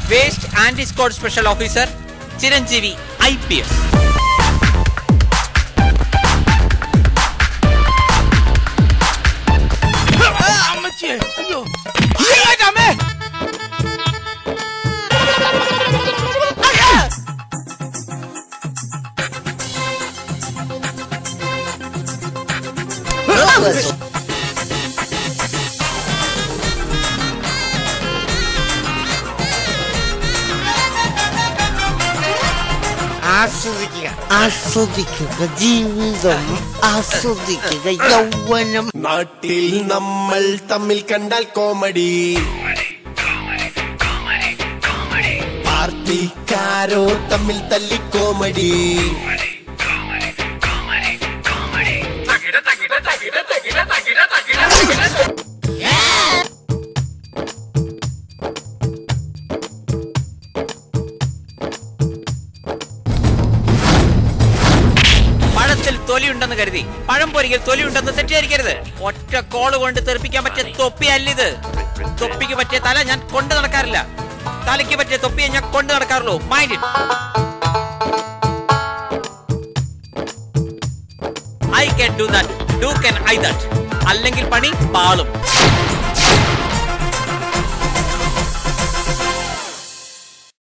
waste anti squad special officer Chiranjeevi I P S അമ്മച്ചിയെ അയ്യോ ഇങ്ങോട്ട് അമ്മേ ആസ്വദിക്കുക ആസ്വദിക്കുക ജീവിതം ആസ്വദിക്കുക യൗവനം നാട്ടിൽ നമ്മൾ തമ്മിൽ കണ്ടാൽ കോമഡി പാർട്ടിക്കാരോ തമ്മിൽ തല്ലി കോമഡി പഴത്തിൽ തൊലിയുണ്ടെന്ന് കരുതി പഴം പൊരിക്കൽ തൊലിയുണ്ടെന്ന് തെറ്റിദ്ധരിക്കരുത് ഒറ്റ കോള് കൊണ്ട് തെറിപ്പിക്കാൻ പറ്റിയ തൊപ്പിയല്ലിത് തൊപ്പിക്ക് പറ്റിയ തല ഞാൻ കൊണ്ട് നടക്കാറില്ല തലയ്ക്ക് പറ്റിയ തൊപ്പിയെ ഞാൻ കൊണ്ട് നടക്കാറുള്ളൂ mind it I can do that do can I that അല്ലെങ്കിൽ പണി പാളും